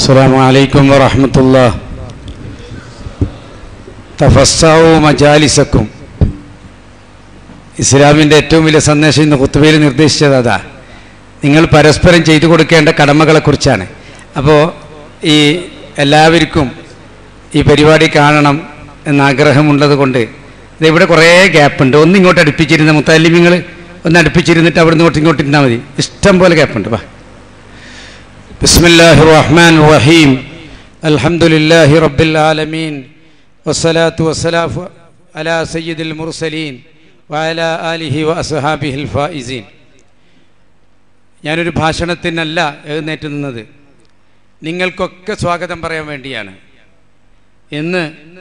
السلام عليكم ورحمة الله തഫസ്സാവു മജാലിസക്കും ഇസ്ലാമിൻ്റെ ഏറ്റവും വലിയ സന്ദേശം ഇന്ന് കുത്തുബയിൽ നിർദ്ദേശിച്ചത് അതാ നിങ്ങൾ പരസ്പരം ചെയ്തു കൊടുക്കേണ്ട കടമകളെക്കുറിച്ചാണ് അപ്പോൾ ഈ എല്ലാവർക്കും ഈ പരിപാടി കാണണം എന്ന ആഗ്രഹമുള്ളത് കൊണ്ട് ഇത് ഇവിടെ കുറേ ഗ്യാപ്പുണ്ട് ഒന്ന് ഇങ്ങോട്ട് അടുപ്പിച്ചിരുന്ന മുത്താലിമ്യങ്ങൾ ഒന്ന് അടുപ്പിച്ചിരുന്നിട്ട് അവിടെ നിന്ന് ഇങ്ങോട്ട് ഇങ്ങോട്ട് ഇരുന്നാൽ മതി ഇഷ്ടം പോലെ ഗ്യാപ്പുണ്ട് വാ بسم الله الرحمن الرحيم الحمد لله رب العالمين والصلاة والسلام على سيد المرسلين وعلى آله وأصحابه الفائزين ഞാനൊരു ഭാഷണത്തിനല്ല എഴുന്നേറ്റ് നിന്നത് നിങ്ങൾക്കൊക്കെ സ്വാഗതം പറയാൻ വേണ്ടിയാണ് ഇന്ന്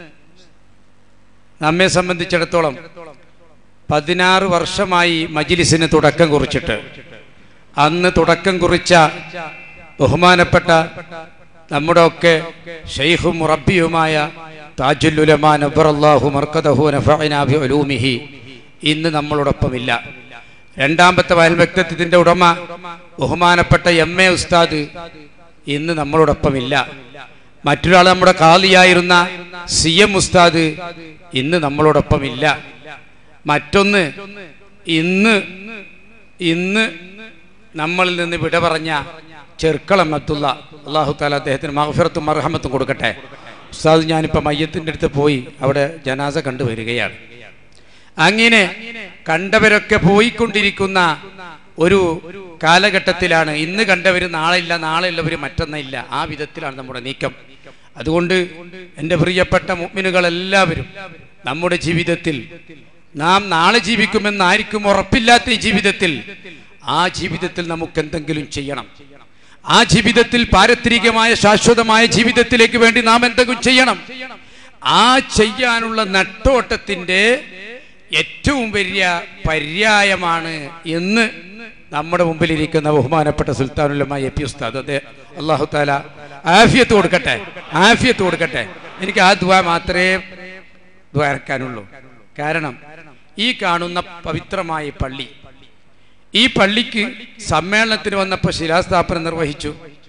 നമ്മെ സംബന്ധിച്ചിടത്തോളം പതിനാറ് വർഷമായി മജിലിസിന് തുടക്കം കുറിച്ചിട്ട് അന്ന് തുടക്കം കുറിച്ച ബഹുമാനപ്പെട്ട നമ്മുടെ ഒക്കെ ഷെയ്ഖും റബ്ബിയുമായ താജുല്ലുലമാ നബ്ബറല്ലാഹു മർക്കദഹു നഫഅനാ ബി ഉലൂമിഹി ഇന്ന് നമ്മളോടൊപ്പമില്ല രണ്ടാമത്തെ വയൽ വ്യക്തിത്വത്തിന്റെ ഉടമ ബഹുമാനപ്പെട്ട എം എ ഉസ്താദ് ഇന്ന് നമ്മളോടൊപ്പമില്ല മറ്റൊരാൾ നമ്മുടെ കാളിയായിരുന്ന സി എം ഉസ്താദ് ഇന്ന് നമ്മളോടൊപ്പമില്ല മറ്റൊന്ന് ഇന്ന് ഇന്ന് നമ്മളിൽ നിന്ന് വിട പറഞ്ഞ ചെർക്കളം അബ്ദുള്ള അള്ളാഹു താല അദ്ദേഹത്തിന് മഹഫിറത്തും മർഹമത്തും കൊടുക്കട്ടെ ഉസ്താദ് ഞാനിപ്പോൾ മയ്യത്തിൻ്റെ അടുത്ത് പോയി അവിടെ ജനാസ കണ്ടുവരികയാണ് അങ്ങനെ കണ്ടവരൊക്കെ പോയിക്കൊണ്ടിരിക്കുന്ന ഒരു കാലഘട്ടത്തിലാണ് ഇന്ന് കണ്ടവർ നാളെ ഇല്ല നാളെ ഉള്ളവർ മറ്റന്നില്ല ആ വിധത്തിലാണ് നമ്മുടെ നീക്കം അതുകൊണ്ട് എൻ്റെ പ്രിയപ്പെട്ട മുഗ്മിനുകളെല്ലാവരും നമ്മുടെ ജീവിതത്തിൽ നാം നാളെ ജീവിക്കുമെന്നായിരിക്കും ഉറപ്പില്ലാത്ത ഈ ജീവിതത്തിൽ ആ ജീവിതത്തിൽ നമുക്ക് എന്തെങ്കിലും ചെയ്യണം ആ ജീവിതത്തിൽ പാരത്രികമായ ശാശ്വതമായ ജീവിതത്തിലേക്ക് വേണ്ടി നാം എന്തെങ്കിലും ചെയ്യണം ആ ചെയ്യാനുള്ള നെട്ടോട്ടത്തിന്റെ ഏറ്റവും വലിയ പര്യായമാണ് എന്ന് നമ്മുടെ മുമ്പിലിരിക്കുന്ന ബഹുമാനപ്പെട്ട സുൽത്താനുലമായ എ പി ഉസ്താദ് അതെ അള്ളാഹു താല ആഫിയത്ത് കൊടുക്കട്ടെ ആഫിയത്ത് കൊടുക്കട്ടെ എനിക്ക് ആ ദുവ മാത്രമേ ദ്വാരക്കാനുള്ളൂ കാരണം ഈ കാണുന്ന പവിത്രമായ പള്ളി ഈ പള്ളിക്ക് സമ്മേളനത്തിന് വന്നപ്പോൾ ശിലാസ്ഥാപനം നിർവഹിച്ചു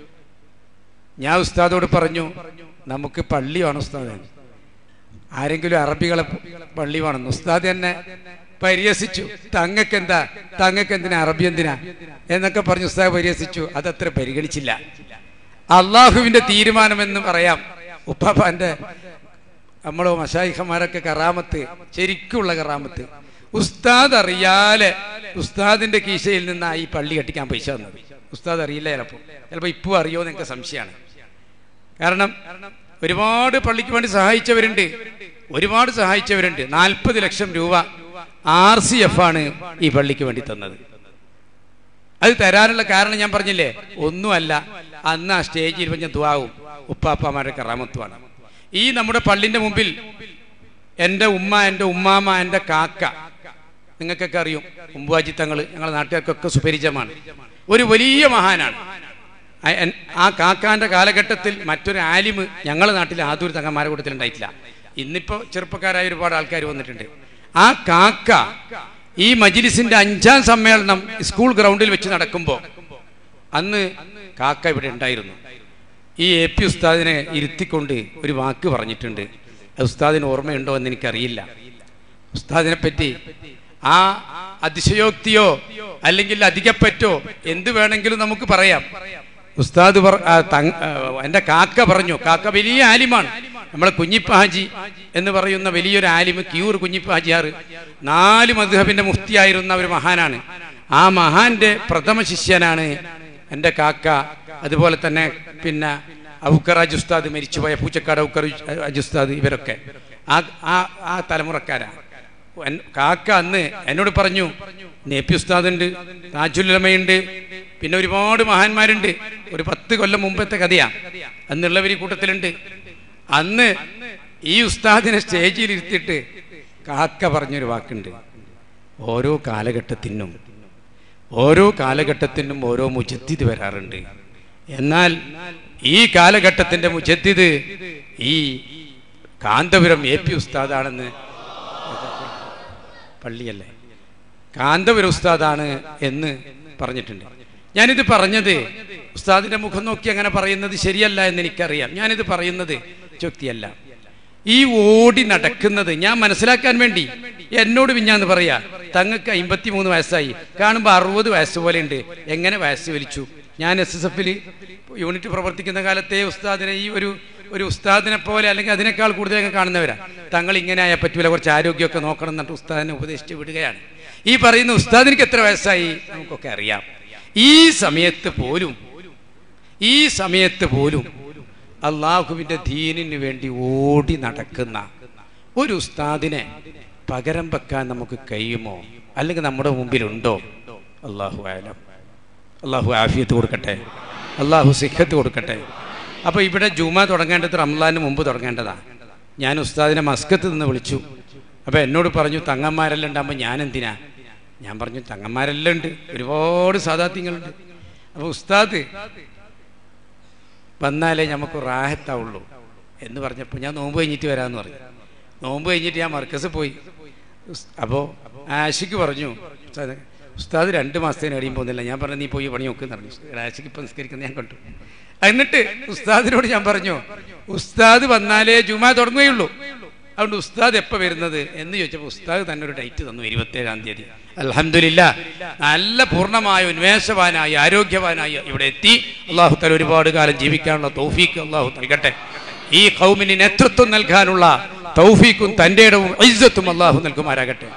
ഞാൻ ഉസ്താദോട് പറഞ്ഞു നമുക്ക് പള്ളി വേണം ഉസ്താദ് ആരെങ്കിലും അറബികളെ പള്ളി വേണം ഉസ്താദ് എന്നെ പരിഹസിച്ചു തങ്ങക്ക് എന്താ തങ്ങക്ക് എന്തിനാ അറബി എന്തിനാ എന്നൊക്കെ പറഞ്ഞു ഉസ്താദ് പരിഹസിച്ചു അതത്ര പരിഗണിച്ചില്ല അള്ളാഹുവിന്റെ തീരുമാനമെന്ന് പറയാം ഉപ്പാപ്പാന്റെ നമ്മളോ മഷായിഖന്മാരൊക്കെ കറാമത്ത് ശരിക്കുള്ള കറാമത്ത് ഉസ്താദ് അറിയാലെ ഉസ്താദിന്റെ കീശയിൽ നിന്നാ ഈ പള്ളി കെട്ടിക്കാൻ പൈസ തന്നത് ഉസ്താദ് അറിയില്ല ചിലപ്പോൾ ചിലപ്പോൾ ഇപ്പോൾ അറിയോ എന്ന് എനിക്ക് സംശയമാണ് കാരണം ഒരുപാട് പള്ളിക്ക് വേണ്ടി സഹായിച്ചവരുണ്ട് ഒരുപാട് സഹായിച്ചവരുണ്ട് നാൽപ്പത് ലക്ഷം രൂപ ആർ സി എഫ് ആണ് ഈ പള്ളിക്ക് വേണ്ടി തന്നത് അത് തരാനുള്ള കാരണം ഞാൻ പറഞ്ഞില്ലേ ഒന്നുമല്ല അന്ന് ആ സ്റ്റേജിൽ പറഞ്ഞ ദ്വാവും ഉപ്പാപ്പമാരുടെ കറാമത്തുമാണ് ഈ നമ്മുടെ പള്ളിന്റെ മുമ്പിൽ എൻ്റെ ഉമ്മ എൻ്റെ ഉമ്മാമ എൻ്റെ കാക്ക നിങ്ങൾക്കൊക്കെ അറിയും ഉമ്പാജി തങ്ങൾ ഞങ്ങളുടെ നാട്ടുകാർക്കൊക്കെ സുപരിചിതമാണ് ഒരു വലിയ മഹാനാണ് ആ കാക്കാന്റെ കാലഘട്ടത്തിൽ മറ്റൊരു ആലിമ് ഞങ്ങളുടെ നാട്ടിൽ ആദൂർ തങ്ങന്മാരെ കൂട്ടത്തിൽ ഉണ്ടായിട്ടില്ല ഇന്നിപ്പോ ചെറുപ്പക്കാരായ ഒരുപാട് ആൾക്കാർ വന്നിട്ടുണ്ട് ആ കാക്ക ഈ മജിലിസിന്റെ അഞ്ചാം സമ്മേളനം സ്കൂൾ ഗ്രൗണ്ടിൽ വെച്ച് നടക്കുമ്പോൾ അന്ന് കാക്ക ഇവിടെ ഉണ്ടായിരുന്നു ഈ എ പി ഉസ്താദിനെ ഇരുത്തിക്കൊണ്ട് ഒരു വാക്ക് പറഞ്ഞിട്ടുണ്ട് ഉസ്താദിന് ഓർമ്മയുണ്ടോ എന്ന് എനിക്കറിയില്ല ഉസ്താദിനെ പറ്റി ആ അതിശയോക്തിയോ അല്ലെങ്കിൽ അധികപ്പറ്റോ എന്ത് വേണമെങ്കിലും നമുക്ക് പറയാം ഉസ്താദ് എന്റെ കാക്ക പറഞ്ഞു കാക്ക വലിയ ആലിമാണ് നമ്മളെ കുഞ്ഞിപ്പാജി എന്ന് പറയുന്ന വലിയൊരു ആലിമ് ക്യൂർ കുഞ്ഞിപ്പാജിയാറ് നാല് മധുഹബിന്റെ മുഫ്തിയായിരുന്ന ഒരു മഹാനാണ് ആ മഹാന്റെ പ്രഥമ ശിഷ്യനാണ് എൻ്റെ കാക്ക അതുപോലെ തന്നെ പിന്നെ ഔക്കറാജ് ഉസ്താദ് മരിച്ചുപോയ പൂച്ചക്കാട് ഔക്കർ അജുസ്താദ് ഇവരൊക്കെ ആ ആ ആ തലമുറക്കാരാണ് കാക്ക അന്ന് എന്നോട് പറഞ്ഞു നേപ്പി ഉസ്താദ് ഉണ്ട് താജുല്ലമയുണ്ട് പിന്നെ ഒരുപാട് മഹാന്മാരുണ്ട് ഒരു പത്ത് കൊല്ലം മുമ്പത്തെ കഥയാ അന്നുള്ളവർ ഈ കൂട്ടത്തിലുണ്ട് അന്ന് ഈ ഉസ്താദിനെ സ്റ്റേജിൽ ഇരുത്തിയിട്ട് കാക്ക പറഞ്ഞൊരു വാക്കുണ്ട് ഓരോ കാലഘട്ടത്തിനും ഓരോ കാലഘട്ടത്തിനും ഓരോ മുജദ്ദിദ് വരാറുണ്ട് എന്നാൽ ഈ കാലഘട്ടത്തിന്റെ മുജദ്ദിദ് ഈ കാന്തപുരം എ പി ഉസ്താദാണെന്ന് പള്ളിയല്ലേ കാന്തപുരം ഉസ്താദാണ് എന്ന് പറഞ്ഞിട്ടുണ്ട് ഞാനിത് പറഞ്ഞത് ഉസ്താദിന്റെ മുഖം നോക്കി അങ്ങനെ പറയുന്നത് ശരിയല്ല എന്ന് എനിക്കറിയാം ഞാനിത് പറയുന്നത് ചൊക്തിയല്ല ഈ ഓടി നടക്കുന്നത് ഞാൻ മനസ്സിലാക്കാൻ വേണ്ടി എന്നോട് പിഞ്ഞാന്ന് പറയാ തങ്ങൾക്ക് അമ്പത്തിമൂന്ന് വയസ്സായി കാണുമ്പോൾ അറുപത് വയസ്സ് പോലെ ഉണ്ട് എങ്ങനെ വയസ്സ് വലിച്ചു ഞാൻ എസ് എസ് എഫിൽ യൂണിറ്റ് പ്രവർത്തിക്കുന്ന കാലത്തെ ഉസ്താദിനെ ഈ ഒരു ഒരു ഉസ്താദിനെ പോലെ അല്ലെങ്കിൽ അതിനേക്കാൾ കൂടുതൽ ഞങ്ങൾ കാണുന്നവരാ തങ്ങൾ ഇങ്ങനെ ആയാൽ പറ്റൂല കുറച്ച് ആരോഗ്യമൊക്കെ നോക്കണം എന്നിട്ട് ഉസ്താദിനെ ഉപദേശിച്ച് വിടുകയാണ് ഈ പറയുന്ന ഉസ്താദിനിക്ക് എത്ര വയസ്സായി നമുക്കൊക്കെ അറിയാം ഈ സമയത്ത് പോലും ഈ സമയത്ത് പോലും അള്ളാഹുവിന്റെ ദീനിന് വേണ്ടി ഓടി നടക്കുന്ന ഒരു ഉസ്താദിനെ പകരം വെക്കാൻ നമുക്ക് കഴിയുമോ അല്ലെങ്കിൽ നമ്മുടെ മുമ്പിലുണ്ടോ അള്ളാഹു ആയാലും അള്ളാഹു ആഫിയത്ത് കൊടുക്കട്ടെ അള്ളാഹു സിഖത്ത് കൊടുക്കട്ടെ അപ്പോൾ ഇവിടെ ജുമ തുടങ്ങേണ്ടത് റംലാന് മുമ്പ് തുടങ്ങേണ്ടതാണ് ഞാൻ ഉസ്താദിനെ മസ്കത്ത് നിന്ന് വിളിച്ചു അപ്പോൾ എന്നോട് പറഞ്ഞു തങ്ങന്മാരെല്ലാം ഉണ്ടാകുമ്പോൾ ഞാൻ എന്തിനാ ഞാൻ പറഞ്ഞു തങ്ങന്മാരെല്ലാം ഉണ്ട് ഒരുപാട് സാധാത്യങ്ങളുണ്ട് അപ്പോൾ ഉസ്താദ് വന്നാലേ നമുക്ക് റാഹത്താവുള്ളൂ എന്ന് പറഞ്ഞപ്പോൾ ഞാൻ നോമ്പ് കഴിഞ്ഞിട്ട് വരാമെന്ന് പറഞ്ഞു നോമ്പ് കഴിഞ്ഞിട്ട് ഞാൻ മർക്കസ് പോയി ഉസ്- അപ്പോൾ ആഷിക്ക് പറഞ്ഞു ഉസ്താദ് ഉസ്താദ് രണ്ട് മാസത്തിന് എടിയും പോകുന്നില്ല ഞാൻ പറഞ്ഞു നീ പോയി പണി നോക്കുന്ന് പറഞ്ഞു ആഷിക്ക് ഇപ്പം നിസ്കരിക്കുന്നത് ഞാൻ കണ്ടു എന്നിട്ട് ഉസ്താദിനോട് ഞാൻ പറഞ്ഞു ഉസ്താദ് വന്നാലേ ജുമാ തുടങ്ങുകയുള്ളൂ അതുകൊണ്ട് ഉസ്താദ് എപ്പോൾ വരുന്നത് എന്ന് ചോദിച്ചപ്പോൾ ഉസ്താദ് തന്നെ ഒരു ഡേറ്റ് തന്നു ഇരുപത്തേഴാം തീയതി അലഹമില്ല നല്ല പൂർണ്ണമായ ഉന്മേഷവാനായി ആരോഗ്യവാനായി ഇവിടെ എത്തി അള്ളാഹു തല ഒരുപാട് കാലം ജീവിക്കാനുള്ള തൗഫീക്ക് അള്ളാഹു നൽകട്ടെ ഈ കൗമിന് നേതൃത്വം നൽകാനുള്ള തൗഫീക്കും തൻ്റെ ഇടവും ഐസത്തും അള്ളാഹു നൽകുമാരാകട്ടെ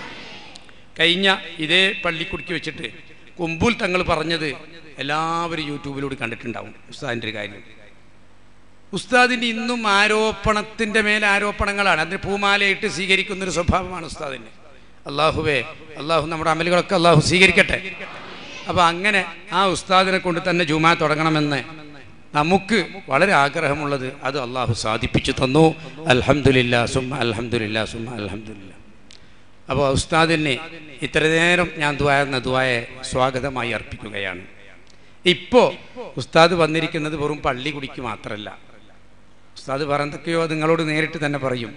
കഴിഞ്ഞ ഇതേ പള്ളിക്കുടുക്കി വെച്ചിട്ട് കുമ്പൂൽ തങ്ങൾ പറഞ്ഞത് എല്ലാവരും യൂട്യൂബിലൂടെ കണ്ടിട്ടുണ്ടാവും ഉസ്താദിൻ്റെ ഒരു കാര്യം ഉസ്താദിന് ഇന്നും ആരോപണത്തിന്റെ മേൽ ആരോപണങ്ങളാണ് അതിന് പൂമാലയിട്ട് സ്വീകരിക്കുന്ന ഒരു സ്വഭാവമാണ് ഉസ്താദിന് അള്ളാഹുവേ അള്ളാഹു നമ്മുടെ അമലുകളൊക്കെ അള്ളാഹു സ്വീകരിക്കട്ടെ അപ്പൊ അങ്ങനെ ആ ഉസ്താദിനെ കൊണ്ട് തന്നെ ജുമാ തുടങ്ങണമെന്ന് നമുക്ക് വളരെ ആഗ്രഹമുള്ളത് അത് അള്ളാഹു സാധിപ്പിച്ചു തന്നു അൽഹംദുലില്ല സുമ്മ അൽഹംദുലില്ല സുമ്മ അൽഹംദുലില്ല അപ്പോൾ ഉസ്താദിനെ ഇത്ര നേരം ഞാൻ ദ്വായെന്ന ദ്വായെ സ്വാഗതമായി അർപ്പിക്കുകയാണ് ഇപ്പോൾ ഉസ്താദ് വന്നിരിക്കുന്നത് വെറും പള്ളി കുടിക്ക് മാത്രമല്ല ഉസ്താദ് പറഞ്ഞതൊക്കെയോ നിങ്ങളോട് നേരിട്ട് തന്നെ പറയും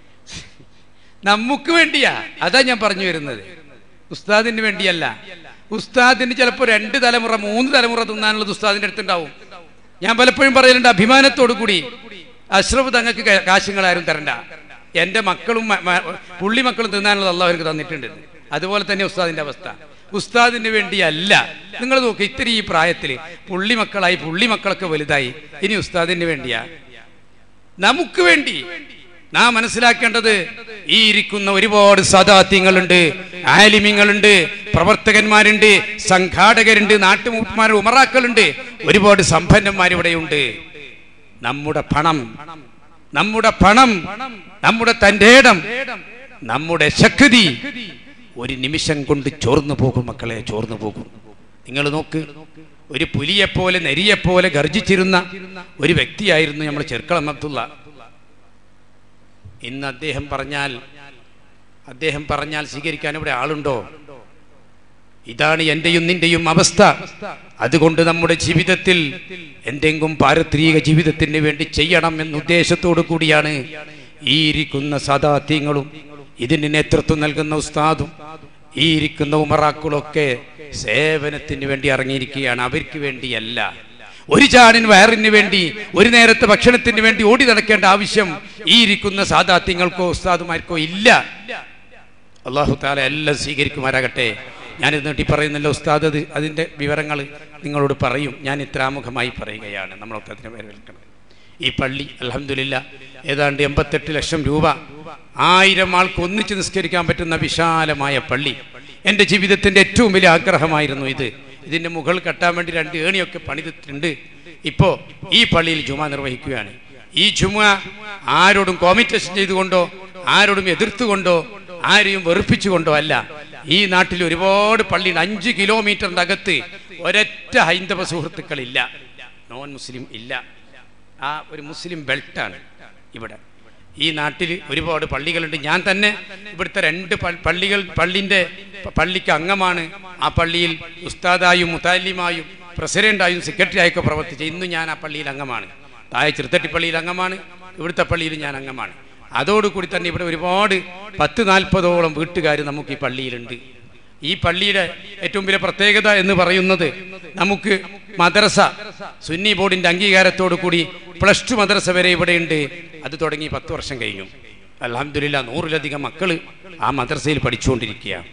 നമുക്ക് വേണ്ടിയാ അതാ ഞാൻ പറഞ്ഞു വരുന്നത് ഉസ്താദിന് വേണ്ടിയല്ല ഉസ്താദിന് ചിലപ്പോൾ രണ്ട് തലമുറ മൂന്ന് തലമുറ തിന്നാനുള്ളത് ഉസ്താദിന്റെ അടുത്തുണ്ടാവും ഞാൻ പലപ്പോഴും പറയലുണ്ട് അഭിമാനത്തോടു കൂടി അഷ്റഫ് തങ്ങൾക്ക് കാ- കാശുങ്ങൾ ആരും തരണ്ട എന്റെ മക്കളും മ- മ- പുള്ളി മക്കളും തിന്നാനുള്ളത് അള്ളാഹ് അവർക്ക് തന്നിട്ടുണ്ട് അതുപോലെ തന്നെ ഉസ്താദിന്റെ അവസ്ഥ ഉസ്താദിന് വേണ്ടിയല്ല നിങ്ങൾ നോക്ക് ഇത്തിരി ഈ പ്രായത്തിൽ പുള്ളി മക്കളായി പുള്ളി മക്കളൊക്കെ വലുതായി ഇനി ഉസ്താദിന് വേണ്ടിയാ നമുക്ക് വേണ്ടി നാം മനസ്സിലാക്കേണ്ടത് ഈ ഇരിക്കുന്ന ഒരുപാട് സദാത്യങ്ങളുണ്ട് ആലിമ്യങ്ങളുണ്ട് പ്രവർത്തകന്മാരുണ്ട് സംഘാടകരുണ്ട് നാട്ടുമുപ്പന്മാർ ഉമറാക്കളുണ്ട് ഒരുപാട് സമ്പന്നന്മാർ ഇവിടെയുണ്ട് നമ്മുടെ പണം നമ്മുടെ പണം നമ്മുടെ തൻ്റെ ഇടം നമ്മുടെ ശക്തി ഒരു നിമിഷം കൊണ്ട് ചോർന്നു പോകും മക്കളെ ചോർന്നു പോകും നിങ്ങൾ നോക്ക് ഒരു പുലിയെപ്പോലെ നരിയെപ്പോലെ ഗർജിച്ചിരുന്ന ഒരു വ്യക്തിയായിരുന്നു നമ്മൾ ചെർക്കളം അബ്ദുള്ള ഇന്ന് അദ്ദേഹം പറഞ്ഞാൽ അദ്ദേഹം പറഞ്ഞാൽ സ്വീകരിക്കാൻ ഇവിടെ ആളുണ്ടോ ഇതാണ് എന്റെയും നിന്റെയും അവസ്ഥ അതുകൊണ്ട് നമ്മുടെ ജീവിതത്തിൽ എന്തെങ്കിലും പാരത്രിക ജീവിതത്തിന് വേണ്ടി ചെയ്യണം എന്ന ഉദ്ദേശത്തോടു കൂടിയാണ് ഈ ഇരിക്കുന്ന സദാത്യങ്ങളും ഇതിന് നേതൃത്വം നൽകുന്ന ഉസ്താദും ഈ ഇരിക്കുന്ന ഉമറാക്കളൊക്കെ സേവനത്തിന് വേണ്ടി ഇറങ്ങിയിരിക്കുകയാണ് അവർക്ക് വേണ്ടിയല്ല ഒരു ചാണിന് വയറിന് വേണ്ടി ഒരു നേരത്തെ ഭക്ഷണത്തിന് വേണ്ടി ഓടി നടക്കേണ്ട ആവശ്യം ഈ ഇരിക്കുന്ന സാദാത്യങ്ങൾക്കോ ഉസ്താദുമാർക്കോ ഇല്ല അള്ളാഹു താല എല്ലാം സ്വീകരിക്കുമാരാകട്ടെ ഞാനിത് നീട്ടി പറയുന്നില്ല ഉസ്താദ് അത് അതിൻ്റെ വിവരങ്ങൾ നിങ്ങളോട് പറയും ഞാൻ ഇത്രാമുഖമായി പറയുകയാണ് നമ്മളൊക്കെ അതിനെ വരവേൽക്കണം ഈ പള്ളി അലഹമില്ല ഏതാണ്ട് എൺപത്തെട്ട് ലക്ഷം രൂപ ആയിരം ആൾക്ക് ഒന്നിച്ച് നിസ്കരിക്കാൻ പറ്റുന്ന വിശാലമായ പള്ളി എൻ്റെ ജീവിതത്തിൻ്റെ ഏറ്റവും വലിയ ആഗ്രഹമായിരുന്നു ഇത് ഇതിൻ്റെ മുകൾ കെട്ടാൻ വേണ്ടി രണ്ട് ഏണിയൊക്കെ പണിതിട്ടുണ്ട് ഇപ്പോൾ ഈ പള്ളിയിൽ ജുമ നിർവഹിക്കുകയാണ് ഈ ജുമ ആരോടും കോമിറ്റേഷൻ ചെയ്തുകൊണ്ടോ ആരോടും എതിർത്തുകൊണ്ടോ ആരെയും വെറുപ്പിച്ചുകൊണ്ടോ അല്ല ഈ നാട്ടിൽ ഒരുപാട് പള്ളിയുണ്ട് അഞ്ച് കിലോമീറ്ററിന്റെ അകത്ത് ഒരൊറ്റ ഹൈന്ദവ സുഹൃത്തുക്കളില്ല നോൺ മുസ്ലിം ഇല്ല ആ ഒരു മുസ്ലിം ബെൽറ്റാണ് ഇവിടെ ഈ നാട്ടിൽ ഒരുപാട് പള്ളികളുണ്ട് ഞാൻ തന്നെ ഇവിടുത്തെ രണ്ട് പ- പള്ളികൾ പള്ളിൻ്റെ പള്ളിക്ക് അംഗമാണ് ആ പള്ളിയിൽ ഉസ്താദായും മുത്താലിമായും പ്രസിഡന്റായും സെക്രട്ടറി ആയൊക്കെ പ്രവർത്തിച്ച ഇന്നും ഞാൻ ആ പള്ളിയിൽ അംഗമാണ് താഴെ ചെറുത്തട്ടി പള്ളിയിൽ അംഗമാണ് ഇവിടുത്തെ പള്ളിയിൽ ഞാൻ അംഗമാണ് അതോടുകൂടി തന്നെ ഇവിടെ ഒരുപാട് പത്ത് നാൽപ്പതോളം വീട്ടുകാർ നമുക്ക് ഈ പള്ളിയിലുണ്ട് ഈ പള്ളിയുടെ ഏറ്റവും വലിയ പ്രത്യേകത എന്ന് പറയുന്നത് നമുക്ക് മദ്രസ സുന്നി ബോർഡിന്റെ അംഗീകാരത്തോടു കൂടി പ്ലസ് ടു മദ്രസ വരെ ഇവിടെയുണ്ട് അത് തുടങ്ങി പത്ത് വർഷം കഴിഞ്ഞു അലഹമില്ല നൂറിലധികം മക്കൾ ആ മദ്രസയിൽ പഠിച്ചുകൊണ്ടിരിക്കുകയാണ്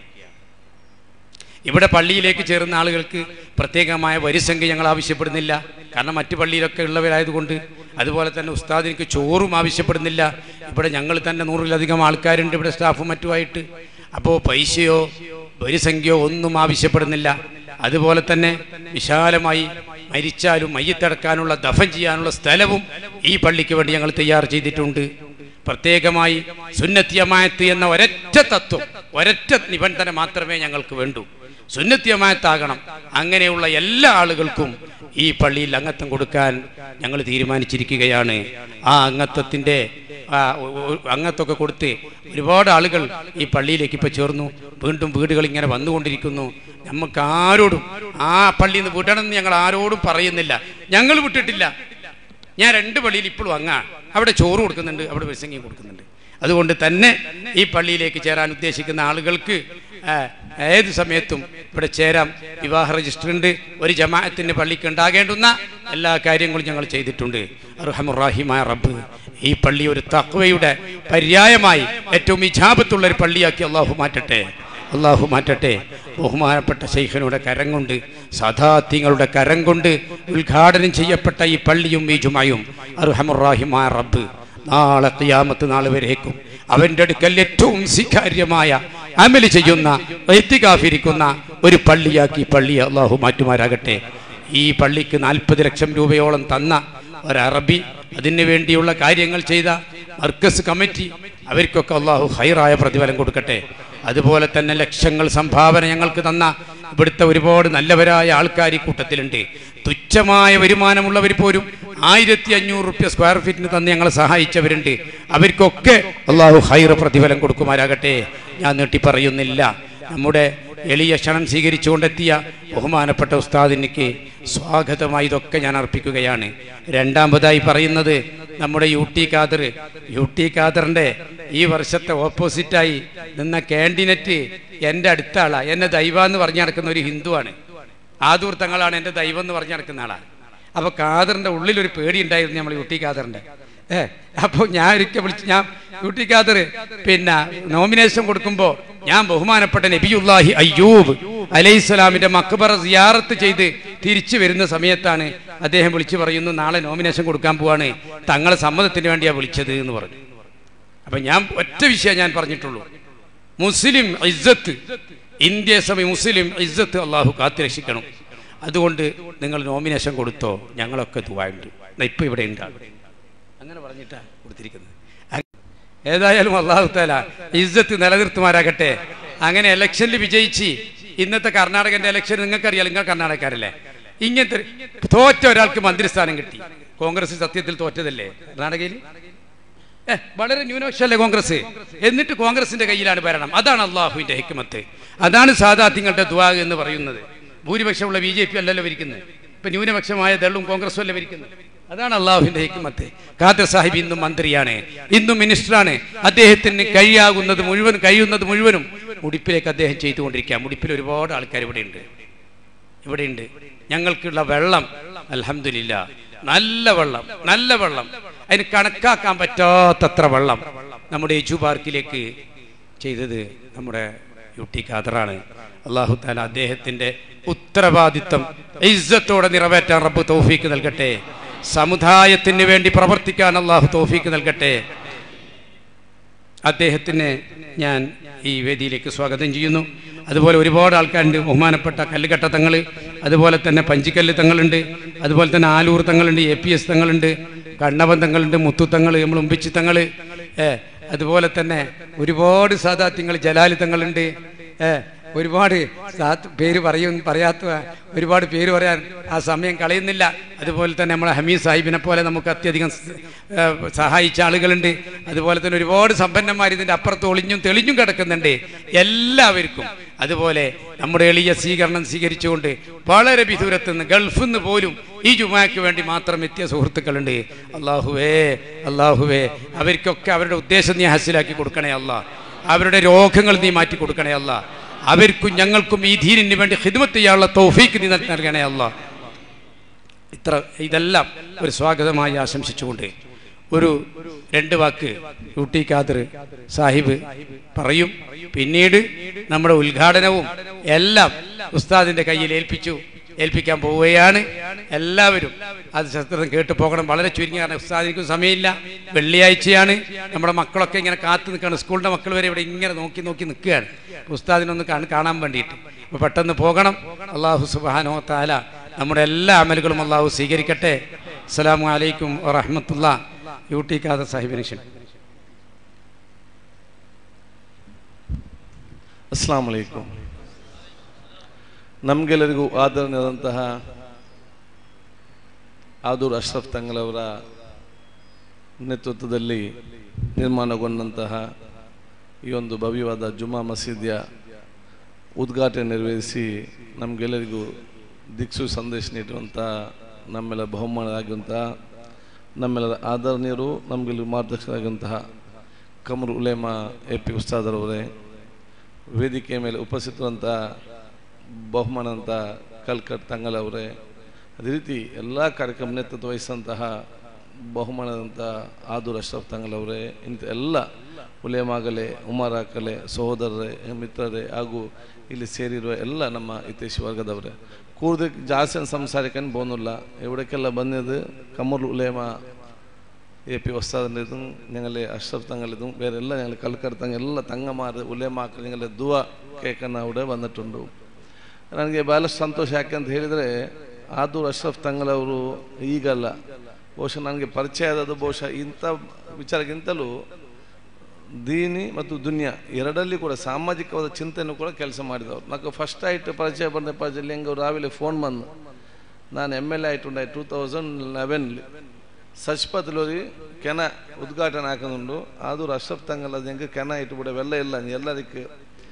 ഇവിടെ പള്ളിയിലേക്ക് ചേർന്ന ആളുകൾക്ക് പ്രത്യേകമായ വരിസംഖ്യ ഞങ്ങൾ ആവശ്യപ്പെടുന്നില്ല കാരണം മറ്റു പള്ളിയിലൊക്കെ ഉള്ളവരായതുകൊണ്ട് അതുപോലെ തന്നെ ഉസ്താദിനിക്ക് ചോറും ആവശ്യപ്പെടുന്നില്ല ഇവിടെ ഞങ്ങൾ തന്നെ നൂറിലധികം ആൾക്കാരുണ്ട് ഇവിടെ സ്റ്റാഫും മറ്റുമായിട്ട് അപ്പോൾ പൈസയോ വരിസംഖ്യയോ ഒന്നും ആവശ്യപ്പെടുന്നില്ല അതുപോലെ തന്നെ വിശാലമായി മരിച്ചാലും മയ്യത്തടക്കാനുള്ള ദഫൻ ചെയ്യാനുള്ള സ്ഥലവും ഈ പള്ളിക്ക് വേണ്ടി ഞങ്ങൾ തയ്യാർ ചെയ്തിട്ടുണ്ട് പ്രത്യേകമായി സുന്നത്തിയമായത്ത് എന്ന ഒരൊറ്റ തത്വം ഒരൊറ്റ നിബന്ധന മാത്രമേ ഞങ്ങൾക്ക് വേണ്ടൂ സുന്നത്തിയമായത്താകണം അങ്ങനെയുള്ള എല്ലാ ആളുകൾക്കും ഈ പള്ളിയിൽ അംഗത്വം കൊടുക്കാൻ ഞങ്ങൾ തീരുമാനിച്ചിരിക്കുകയാണ് ആ അംഗത്വത്തിൻ്റെ ആ ഒ- ഒ- അംഗത്വമൊക്കെ കൊടുത്ത് ഒരുപാട് ആളുകൾ ഈ പള്ളിയിലേക്ക് ഇപ്പോൾ ചേർന്നു വീണ്ടും വീടുകൾ ഇങ്ങനെ വന്നുകൊണ്ടിരിക്കുന്നു നമുക്ക് ആരോടും ആ പള്ളിയിൽ നിന്ന് വിടണമെന്ന് ഞങ്ങൾ ആരോടും പറയുന്നില്ല ഞങ്ങൾ വിട്ടിട്ടില്ല ഞാൻ രണ്ട് പള്ളിയിൽ ഇപ്പോഴും അങ്ങാ അവിടെ ചോറ് കൊടുക്കുന്നുണ്ട് അവിടെ വിസംഗി കൊടുക്കുന്നുണ്ട് അതുകൊണ്ട് തന്നെ ഈ പള്ളിയിലേക്ക് ചേരാൻ ഉദ്ദേശിക്കുന്ന ആളുകൾക്ക് ആ, ഏത് സമയത്തും ഇവിടെ ചേരാം വിവാഹ രജിസ്റ്റർ ഉണ്ട് ഒരു ജമാഅത്തിന് പള്ളിക്ക് ഉണ്ടാകേണ്ടുന്ന എല്ലാ കാര്യങ്ങളും ഞങ്ങൾ ചെയ്തിട്ടുണ്ട് അർഹമുറാഹിമായ റബ്ബ് ഈ പള്ളി ഒരു തക്വയുടെ പര്യായമായി ഏറ്റവും ഇജാബത്തുള്ള ഒരു പള്ളിയാക്കി അള്ളാഹു മാറ്റട്ടെ അള്ളാഹു മാറ്റട്ടെ ബഹുമാനപ്പെട്ട ശൈഖനുടെ കരം കൊണ്ട് സദാത്യങ്ങളുടെ കരം കൊണ്ട് ഉദ്ഘാടനം ചെയ്യപ്പെട്ട ഈ പള്ളിയും ഈ ജുമയും അർഹമുറാഹിമായ റബ്ബ് നാളെ ഖിയാമത്ത് നാൾ വരേക്കും അവന്റെ അടുക്കൽ ഏറ്റവും സ്വീകാര്യമായ അമല് ചെയ്യുന്ന എത്തിക്കാഫിരിക്കുന്ന ഒരു പള്ളിയാക്കി ഈ പള്ളി അള്ളാഹു മാറ്റുമാരാകട്ടെ ഈ പള്ളിക്ക് നാൽപ്പത് ലക്ഷം രൂപയോളം തന്ന ഒരു അറബി അതിനു വേണ്ടിയുള്ള കാര്യങ്ങൾ ചെയ്ത മർക്കസ് കമ്മിറ്റി അവർക്കൊക്കെ അള്ളാഹു ഹൈറായ പ്രതിഫലം കൊടുക്കട്ടെ അതുപോലെ തന്നെ ലക്ഷങ്ങൾ സംഭാവന ഞങ്ങൾക്ക് തന്ന ഇവിടുത്തെ ഒരുപാട് നല്ലവരായ ആൾക്കാർ ഈ കൂട്ടത്തിലുണ്ട് തുച്ഛമായ വരുമാനമുള്ളവർ പോലും ആയിരത്തി അഞ്ഞൂറ് റുപ്യ സ്ക്വയർ ഫീറ്റിന് തന്ന് ഞങ്ങളെ സഹായിച്ചവരുണ്ട് അവർക്കൊക്കെ അള്ളാഹു ഹൈർ പ്രതിഫലം കൊടുക്കുമാരാകട്ടെ ഞാൻ നീട്ടി പറയുന്നില്ല നമ്മുടെ എളിയ ക്ഷണം സ്വീകരിച്ചുകൊണ്ടെത്തിയ ബഹുമാനപ്പെട്ട ഉസ്താദിനിക്ക് സ്വാഗതമായി ഇതൊക്കെ ഞാൻ അർപ്പിക്കുകയാണ് രണ്ടാമതായി പറയുന്നത് നമ്മുടെ U T Khader U T ഖാദറിന്റെ ഈ വർഷത്തെ ഓപ്പോസിറ്റായി നിന്ന കാൻഡിനറ്റ് എൻ്റെ അടുത്ത ആളാ എന്നെ ദൈവ എന്ന് പറഞ്ഞു നടക്കുന്ന ഒരു ഹിന്ദുവാണ് ആദൂർ തങ്ങളാണ് എൻ്റെ ദൈവം എന്ന് പറഞ്ഞു നടക്കുന്ന ആളാണ് അപ്പൊ ഖാദറിന്റെ ഉള്ളിൽ ഒരു പേടി ഉണ്ടായിരുന്നു നമ്മൾ യു ടി ഖാദറിന്റെ ഏ അപ്പോൾ ഞാൻ ഒരിക്കൽ വിളിച്ച് ഞാൻ യു ടി ഖാദർ പിന്നെ നോമിനേഷൻ കൊടുക്കുമ്പോൾ ഞാൻ ബഹുമാനപ്പെട്ട നബിയുല്ലാഹി അയ്യൂബ് അലൈഹിസ്സലാമിന്റെ മക്ബറ സിയാറത്ത് ചെയ്ത് തിരിച്ചു വരുന്ന സമയത്താണ് അദ്ദേഹം വിളിച്ചു പറയുന്നു നാളെ നോമിനേഷൻ കൊടുക്കാൻ പോവാണ് തങ്ങളെ സമ്മതത്തിന് വേണ്ടിയാ വിളിച്ചത് എന്ന് പറഞ്ഞു അപ്പൊ ഞാൻ ഒറ്റ വിഷയം ഞാൻ പറഞ്ഞിട്ടുള്ളൂ മുസ്ലിം ഇസ്സത്ത് ഇന്ത്യ സമയം മുസ്ലിം ഇസ്സത്ത് അള്ളാഹു കാത്തുരക്ഷിക്കണം അതുകൊണ്ട് നിങ്ങൾ നോമിനേഷൻ കൊടുത്തോ ഞങ്ങളൊക്കെ ദുബായുണ്ട് ഇപ്പൊ ഇവിടെ ഉണ്ട് ആൾ. അങ്ങനെ പറഞ്ഞിട്ടാ കൊടുത്തിരിക്കുന്നത് അ- ഏതായാലും അള്ളാഹു താല ഇസ്സത്ത് നിലനിർത്തുമാരാകട്ടെ അങ്ങനെ ഇലക്ഷനിൽ വിജയിച്ച് ഇന്നത്തെ കർണാടകന്റെ ഇലക്ഷൻ നിങ്ങൾക്കറിയാം നിങ്ങൾ കർണാടകക്കാരല്ലേ ഇങ്ങനത്തെ ഒരു- തോറ്റ ഒരാൾക്ക് മന്ത്രിസ്ഥാനം കിട്ടി കോൺഗ്രസ് സത്യത്തിൽ തോറ്റതല്ലേ കർണാടകയിൽ ഏ, വളരെ ന്യൂനപക്ഷമല്ലേ കോൺഗ്രസ് എന്നിട്ട് കോൺഗ്രസിന്റെ കയ്യിലാണ് ഭരണം അതാണ് അള്ളാഹുവിന്റെ ഹിക്മത്ത് അതാണ് സാധാത്യങ്ങളുടെ ദ്വാ എന്ന് പറയുന്നത് ഭൂരിപക്ഷമുള്ള ബി ജെ പി അല്ലല്ലോ ഭരിക്കുന്നത് ഇപ്പൊ ന്യൂനപക്ഷമായ ദളും കോൺഗ്രസും അല്ലേ ഭരിക്കുന്നത് അതാണ് അള്ളാഹുവിന്റെ ഹിക്മത്ത് ഖാദർ സാഹിബ് ഇന്നും മന്ത്രിയാണ് ഇന്നും മിനിസ്റ്ററാണ് അദ്ദേഹത്തിന് കഴിയാകുന്നത് മുഴുവൻ കഴിയുന്നത് മുഴുവനും മുടിപ്പിലേക്ക് അദ്ദേഹം ചെയ്തുകൊണ്ടിരിക്കുക മുടിപ്പിൽ ഒരുപാട് ആൾക്കാർ ഇവിടെയുണ്ട് ഇവിടെയുണ്ട് ഞങ്ങൾക്കുള്ള വെള്ളം അൽഹംദുലില്ല നല്ല വെള്ളം നല്ല വെള്ളം അതിന് കണക്കാക്കാൻ പറ്റാത്തത്ര വെള്ളം നമ്മുടെ എജു പാർക്കിലേക്ക് ചെയ്തത് നമ്മുടെ യു ടി ഖാദറാണ് അള്ളാഹു താല അദ്ദേഹത്തിന്റെ ഉത്തരവാദിത്തം ഇസ്സത്തോടെ നിറവേറ്റാൻ റബ്ബ് തൗഫീക്ക് നൽകട്ടെ സമുദായത്തിന് വേണ്ടി പ്രവർത്തിക്കാൻ അള്ളാഹു തൗഫീക്ക് നൽകട്ടെ അദ്ദേഹത്തിന് ഞാൻ ഈ വേദിയിലേക്ക് സ്വാഗതം ചെയ്യുന്നു അതുപോലെ ഒരുപാട് ആൾക്കാരുണ്ട് ബഹുമാനപ്പെട്ട കല്ലുകെട്ട തങ്ങൾ അതുപോലെ തന്നെ പഞ്ചിക്കല്ല് തങ്ങളുണ്ട് അതുപോലെ തന്നെ ആലൂർ തങ്ങളുണ്ട് എ പി എസ് തങ്ങളുണ്ട് കണ്ണവൻ തങ്ങളുണ്ട് മുത്തു തങ്ങൾ നമ്മൾ ഉമ്പിച്ചി തങ്ങൾ ഏ അതുപോലെ തന്നെ ഒരുപാട് സാധാത്യങ്ങൾ ജലാലി തങ്ങളുണ്ട് ഏ ഒരുപാട് സാത്ത് പേര് പറയും പറയാത്ത ഒരുപാട് പേര് പറയാൻ ആ സമയം കളയുന്നില്ല അതുപോലെ തന്നെ നമ്മളെ ഹമീദ് സാഹിബിനെ പോലെ നമുക്ക് അത്യധികം സ്- ഏ, സഹായിച്ച ആളുകളുണ്ട് അതുപോലെ തന്നെ ഒരുപാട് സമ്പന്നന്മാർ ഇതിൻ്റെ അപ്പുറത്ത് ഒളിഞ്ഞും തെളിഞ്ഞും കിടക്കുന്നുണ്ട് എല്ലാവർക്കും അതുപോലെ നമ്മുടെ എളിയ സ്വീകരണം സ്വീകരിച്ചുകൊണ്ട് വളരെ വിദൂരത്ത് നിന്ന് ഗൾഫിൽ നിന്ന് പോലും ഈ ജുമാക്ക് വേണ്ടി മാത്രം എത്തിയ സുഹൃത്തുക്കളുണ്ട് അള്ളാഹുവേ അള്ളാഹുവേ അവർക്കൊക്കെ അവരുടെ ഉദ്ദേശം നീ ഹസിലാക്കി കൊടുക്കണേ അല്ലാ അവരുടെ രോഗങ്ങൾ നീ മാറ്റി കൊടുക്കണേ അല്ല അവർക്കും ഞങ്ങൾക്കും ഈ ദീനിന് വേണ്ടി ഹിദ്മത്ത് ചെയ്യാനുള്ള തൗഫീക്ക് നീ നൽകണേ അല്ല ഇത്ര ഇതെല്ലാം ഒരു സ്വാഗതമായി ആശംസിച്ചുകൊണ്ട് ഒരു രണ്ട് വാക്ക് യു ടി ഖാദർ സാഹിബ് പറയും പിന്നീട് നമ്മുടെ ഉദ്ഘാടനവും എല്ലാം ഉസ്താദിന്റെ കയ്യിൽ ഏൽപ്പിച്ചു ഏൽപ്പിക്കാൻ പോവുകയാണ് എല്ലാവരും അത് ശസ്ത്രം കേട്ട് പോകണം വളരെ ചുരുങ്ങി കാരണം ഉസ്താദിനും സമയമില്ല വെള്ളിയാഴ്ചയാണ് നമ്മുടെ മക്കളൊക്കെ ഇങ്ങനെ കാത്തു നിൽക്കുകയാണ് സ്കൂളിൻ്റെ മക്കൾ വരെ ഇവിടെ ഇങ്ങനെ നോക്കി നോക്കി നിൽക്കുകയാണ് ഉസ്താദിനൊന്ന് കാണ- കാണാൻ വേണ്ടിയിട്ട് അപ്പോൾ പെട്ടെന്ന് പോകണം അള്ളാഹു സുബാനോ താല നമ്മുടെ എല്ലാ അമലുകളും അള്ളാഹു സ്വീകരിക്കട്ടെ അസ്സലാമു അലൈക്കും വറഹമത്തുള്ള യു ടി ഖാദർ സാഹിബിന് ക്ഷണിക്കുന്നു ಅಸ್ಲಾಂ ವಲೈಕುಮ್ ನಮಗೆಲ್ಲರಿಗೂ ಆದರಣೀಯರಾದಂತಹ ಆದೂರ್ ಅಶ್ರಫ್ ತಂಗಲವರ ನೇತೃತ್ವದಲ್ಲಿ ನಿರ್ಮಾಣಗೊಂಡಂತಹ ಈ ಒಂದು ಭವ್ಯವಾದ ಜುಮಾ ಮಸೀದಿಯ ಉದ್ಘಾಟನೆ ನೆರವೇರಿಸಿ ನಮಗೆಲ್ಲರಿಗೂ ದಿಕ್ಸು ಸಂದೇಶ ನೀಡುವಂಥ ನಮ್ಮೆಲ್ಲ ಬಹುಮಾನರಾಗಿರುವಂತಹ ನಮ್ಮೆಲ್ಲರ ಆದರಣೀಯರು ನಮಗೆಲ್ಲರೂ ಮಾರ್ಗದರ್ಶಕರಾಗಿರುವಂತಹ ಕಮರ್ ಉಲೇಮಾ ಎ ಪಿ ಉಸ್ತಾದರವರೇ ವೇದಿಕೆಯ ಮೇಲೆ ಉಪಸ್ಥಿತರಂಥ ಬಹುಮಾನಂತ ಕಲ್ಕಟ್ ತಂಗಲವರೇ ಅದೇ ರೀತಿ ಎಲ್ಲ ಕಾರ್ಯಕ್ರಮ ನೇತೃತ್ವ ವಹಿಸಿದಂತಹ ಬಹುಮಾನದಂಥ ಆದೂರ್ ಅಶ್ರಫ್ ತಂಗಲವರೇ ಇಂಥ ಎಲ್ಲ ಉಲೇಮಾಗಲೆ ಉಮರಾಕಲೆ ಸಹೋದರರೇ ಮಿತ್ರರೇ ಹಾಗೂ ಇಲ್ಲಿ ಸೇರಿರುವ ಎಲ್ಲ ನಮ್ಮ ಹಿತೈಷಿ ವರ್ಗದವರೇ ಕೂರ್ದಕ್ಕೆ ಜಾಸ್ತಿ ಸಂಸಾರಿಕನ್ ಬೋನಿಲ್ಲ എവിടേക്കെല്ലാം ಬಂದಿದ್ದು കമർ ഉലേമ എ പി വസ്താദിൻ്റെതും ഞങ്ങളെ അഷ്റഫ് തങ്ങളിതും വേറെ എല്ലാം ഞങ്ങൾ കൽക്കട തങ്ങ ಎಲ್ಲ ತಂಗಮಾರ ಉಲೇಮಾಕ ഞങ്ങളെ ದುವಾ ಕೇಕನ್ನು അവിടെ വന്നിട്ടുണ്ട് ನನಗೆ ಭಾಳಷ್ಟು ಸಂತೋಷ ಯಾಕೆ ಅಂತ ಹೇಳಿದರೆ ಆದೂರ್ ಅಶ್ರಫ್ ತಂಗಲವರು ಈಗಲ್ಲ ಬಹುಶಃ ನನಗೆ ಪರಿಚಯ ಆದದ್ದು ಬಹುಶಃ ಇಂಥ ವಿಚಾರಕ್ಕಿಂತಲೂ ದೀನಿ ಮತ್ತು ದುನಿಯಾ ಎರಡಲ್ಲಿ ಕೂಡ ಸಾಮಾಜಿಕವಾದ ಚಿಂತನೆ ಕೂಡ ಕೆಲಸ ಮಾಡಿದವರು నాకు ಫಸ್ಟ್ ಆಯ್ತು ಪರಿಚಯ ಬಂದ ಪರಿಚಯ ಹೆಂಗೆ ರಾವಿಲೆ ಫೋನ್ ಬಂದು ನಾನು ಎಮ್ ಎಲ್ ಎ ಆಯ್ತು ಟೂ ತೌಸಂಡ್ ಲೆವೆನ್ಲಿ ಸಚ್ಪತ್ಲೋರಿ ಕೆನ ಉದ್ಘಾಟನೆ ಹಾಕೊಂಡು ಆದರೂ ಅಶ್ರಫ್ ತಂಗಲ್ಲ ಹೆಂಗೆ ಕೆನ ಇಟ್ಬಿಡ വെല്ല ಇಲ್ಲ ಎಲ್ಲದಕ್ಕೆ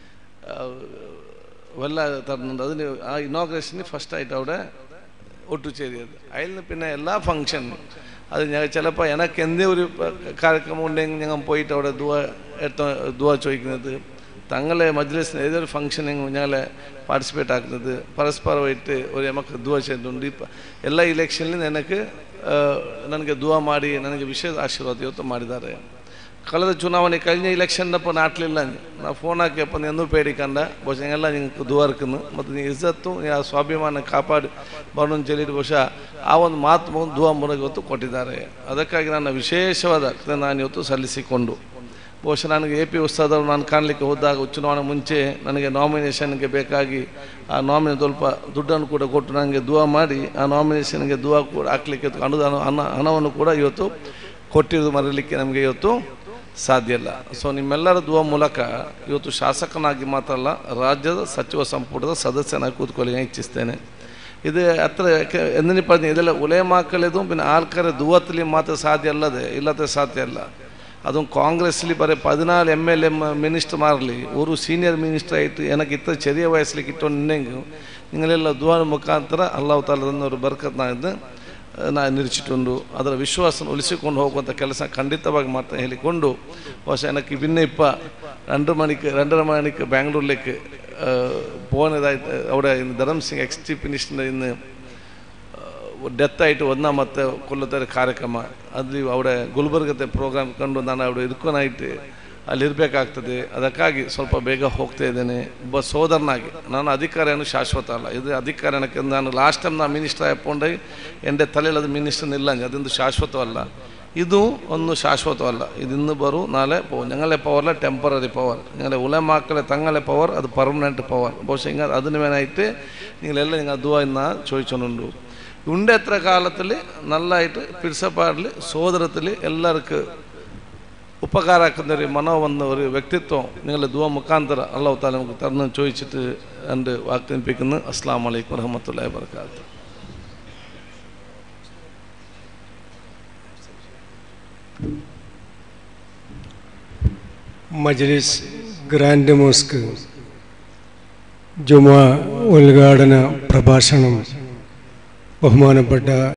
വെല്ല തരുന്നുണ്ട് അതിന് ആ ഇനോഗ്രേഷന് ഫസ്റ്റ് ആയിട്ട് അവിടെ ഒട്ടുചേരിയത് അതിൽ പിന്നെ എല്ലാ ഫങ്ഷൻ അത് ഞാൻ ചിലപ്പോൾ എനക്ക് എന്തേ ഒരു കാര്യക്രമം ഉണ്ടെങ്കിൽ ഞങ്ങൾ പോയിട്ട് അവിടെ ദുവ എടുത്ത ദുവ ചോദിക്കുന്നത് തങ്ങളെ മജ്ലിസിന് ഏതൊരു ഫംഗ്ഷനിങ് ഞങ്ങളെ പാർട്ടിസിപ്പേറ്റ് ആക്കുന്നത് ಪರಸ್ಪರವಾയിട്ട് ഒരു നമുക്ക് ദുവ ചെയ്യുന്നുണ്ട് ഇപ്പം ಎಲ್ಲ ಇಲೆಕ್ಷನ್ಲಿ ನನಗೆ ನನಗೆ ದುವಾ ಮಾಡಿ ನನಗೆ ವಿಶೇಷ ಆಶೀರ್ವಾದ ಇವತ್ತು ಮಾಡಿದ್ದಾರೆ ಕಳೆದ ಚುನಾವಣೆ കഴിഞ്ഞ ഇലക്ഷനപ്പോൾ നാട്ടിലില്ല ನಾ ಫೋನ್ ಹಾಕಿಯಪ್ಪ ನೀ ಎಂದೂ ಬೇಡಿಕಂಡ ಬಹುಶಃ ಎಲ್ಲ ನಿಂಗೆ ದುವಾ ಇರ್ಕನ್ನು ಮತ್ತು ನೀ ಇಜ್ಜತ್ತು ನೀ ಆ ಸ್ವಾಭಿಮಾನ ಕಾಪಾಡಿ ಬರೋಣ ಚೆಲ್ಲಿಟ್ಟು ಬಹುಶಃ ಆ ಒಂದು ಮಾತು ಒಂದು ದುವಾ ಮೂಲಕ ಇವತ್ತು ಕೊಟ್ಟಿದ್ದಾರೆ ಅದಕ್ಕಾಗಿ ನನ್ನ ವಿಶೇಷವಾದ ಕೃತಜ್ಞತೆ ನಾನು ಇವತ್ತು ಸಲ್ಲಿಸಿಕೊಂಡು ಬಹುಶಃ ನನಗೆ ಎ ಪಿ ಉತ್ಸವದವರು ನಾನು ಕಾಣಲಿಕ್ಕೆ ಹೋದಾಗ ಚುನಾವಣೆ ಮುಂಚೆ ನನಗೆ ನಾಮಿನೇಷನ್ಗೆ ಬೇಕಾಗಿ ಆ ನಾಮಿನೇ ಸ್ವಲ್ಪ ದುಡ್ಡನ್ನು ಕೂಡ ಕೊಟ್ಟು ನನಗೆ ದುವಾ ಮಾಡಿ ಆ ನಾಮಿನೇಷನ್ಗೆ ದುವಾ ಕೂಡ ಹಾಕ್ಲಿಕ್ಕೆ ಅನುದಾನ ಹಣ ಹಣವನ್ನು ಕೂಡ ಇವತ್ತು ಕೊಟ್ಟಿರೋದು ಮರೀಲಿಕ್ಕೆ ನಮಗೆ ಇವತ್ತು ಸಾಧ್ಯ ಇಲ್ಲ ಸೊ ನಿಮ್ಮೆಲ್ಲರ ದುವಾ ಮೂಲಕ ಇವತ್ತು ಶಾಸಕನಾಗಿ ಮಾತ್ರ ಅಲ್ಲ ರಾಜ್ಯದ ಸಚಿವ ಸಂಪುಟದ ಸದಸ್ಯನಾಗಿ ಕೂತ್ಕೊಳ್ಳಿ ഞാൻ ഇച്ഛിಸ್ತೇನೆ ഇത് അത്ര എന്തിനു പറഞ്ഞു ഇതെല്ലാം ഉലയമാക്കളതും പിന്നെ ആൾക്കാരെ ദുവത്തിൽ മാത്രം സാധ്യമല്ലാതെ ഇല്ലാത്ത സാധ്യമല്ല അതും കോൺഗ്രസ്സിൽ പറയും പതിനാല് എം എൽ എം മിനിസ്റ്റർമാരിൽ ഒരു സീനിയർ മിനിസ്റ്റർ ആയിട്ട് എനിക്ക് ഇത്ര ചെറിയ വയസ്സിൽ കിട്ടുന്നുണ്ടെങ്കിൽ നിങ്ങളെಲ್ಲ ದುವಾನ ಮುಖಾಂತರ ಅಲ್ಲಾಹು ತಾಲದನ್ನ ഒരു ಬರ್ಕತ್ನಾಗಿದ್ದು ನಾನು ನಿರೀಕ್ಷಿಟ್ಟುಂಡು ಅದರ ವಿಶ್ವಾಸ ಉಳಿಸಿಕೊಂಡು ಹೋಗುವಂಥ ಕೆಲಸ ಖಂಡಿತವಾಗಿ ಮಾಡ್ತಾ ಹೇಳಿಕೊಂಡು ಬಹುಶಃ എനിക്ക് പിന്നെ ഇപ്പം രണ്ട് മണിക്ക് രണ്ടര മണിക്ക് ബാംഗ്ലൂരിലേക്ക് പോകുന്നതായിട്ട് അവിടെ ഇന്ന് ധരം സിംഗ് എക്സ് ചീഫ് മിനിസ്റ്ററിൻ്റെ ഇന്ന് ಡೆತ್ ಆಯಿತು ഒന്നാമത്തെ കൊല്ലത്തെ ഒരു ಕಾರ್ಯಕ್ರಮ ಅಲ್ಲಿ അവിടെ ಗುಲ್ಬರ್ಗತೆ ಪ್ರೋಗ್ರಾಮ್ ಕಂಡು ನಾನು അവിടെ ಇರ್ಕೊನಾಯ್ತು ಅಲ್ಲಿರಬೇಕಾಗ್ತದೆ ಅದಕ್ಕಾಗಿ ಸ್ವಲ್ಪ ಬೇಗ ಹೋಗ್ತಾ ಇದ್ದೇನೆ ಒಬ್ಬ ಸೋದರನಾಗಿ ನಾನು ಅಧಿಕಾರಿಯನ್ನು ಶಾಶ್ವತ ಅಲ್ಲ ಇದು ಅಧಿಕಾರ എനിക്ക് ನಾನು ಲಾಸ್ಟ್ ಟೈಮ್ ನಾನು ಮಿನಿಸ್ಟರ್ ಆಯ್ಕೊಂಡೆ എൻ്റെ ತಲೆಯಲ್ಲಿ ಅದು ಮಿನಿസ്റ്റർ ಇಲ್ಲ ಅದೊಂದು ಶಾಶ್ವತವಲ್ಲ ಇದು ಒಂದು ಶಾಶ್ವತವಲ್ಲ ಇದು ഇന്ന് ಬರು നാളെ പോകും ഞങ്ങളെ പവറിലെ ടെമ്പററി പവർ ഞങ്ങളെ ഉലമാക്കളെ തങ്ങളെ പവർ അത് പെർമനൻറ്റ് പവർ പക്ഷേ ഇങ്ങനെ അതിന് വേണമായിട്ട് നിങ്ങളെല്ലാം നിങ്ങൾ ദുവാ ഇന്നാ ചോദിച്ചോണ്ടുണ്ട് ഉണ്ട് എത്ര കാലത്തിൽ നല്ലതായിട്ട് പിടിച്ചപ്പാടിൽ സോദരത്തിൽ എല്ലാവർക്കും ಉಪಕಾರ ಹಾಕಿದ್ರೆ ಮನೋ ಒಂದು ഒരു വ്യക്തിത്വം നിങ്ങളുടെ ദുവ മുഖാന്തര അള്ളാഹു താല നമുക്ക് തരണം ചോദിച്ചിട്ട് എൻ്റെ വാക്കിനിപ്പിക്കുന്നു അസ്സാം വലൈക്കും വറഹമത്തല്ലാ വർക്കാത്തു മജ്ലിസ് ഗ്രാൻഡ് മോസ്ക് ജുമാ ഉദ്ഘാടന പ്രഭാഷണം ബഹുമാനപ്പെട്ട